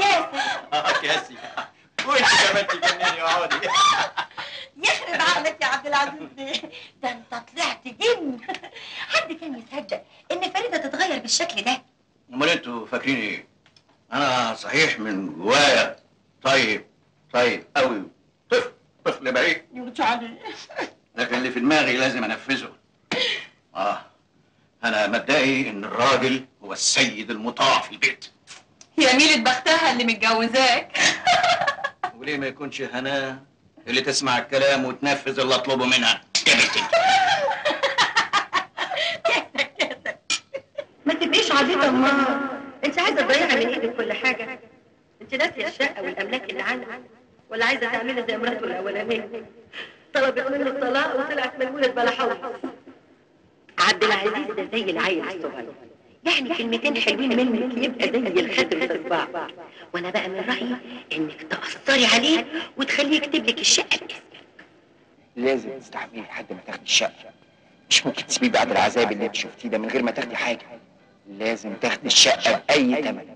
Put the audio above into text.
كاسر اه كاسي وانت كمان تجنني اقعدي يخرب عقلك يا عبد العزيز بيه ده انت طلعت جن حد كان يصدق ان فريده تتغير بالشكل ده امال انتوا فاكرين ايه؟ انا صحيح من جوايا طيب طيب قوي طفل طفل بعيد يرجع عليه لكن اللي في دماغي لازم انفذه اه انا مبدئي ان الراجل هو السيد المطاع في البيت يا ميلة بختها اللي متجوزاك وليه ما يكونش هنا اللي تسمع الكلام وتنفذ اللي اطلبه منها يا بنتي ما تبقيش عبيطة ما انت عايزة تضيعي من ايدك كل حاجة انت ناسية الشقة والاملاك اللي عندك ولا عايزة تعملي زي مراته الاولانية طلبت منه الطلاق وطلعت مجنونة بلا حول عبد العزيز ده زي العيل الصغير يعني كلمتين حلوين منك يبقى زي الخاتم في صباع وانا بقى من رايي انك تاثري عليه وتخليه يكتب لك الشقه باسمك لازم تستحملي لحد ما تاخدي الشقة مش ممكن تسيبيه بعد العذاب اللي انت شفتيه ده من غير ما تاخدي حاجة لازم تاخدي الشقة بأي ثمن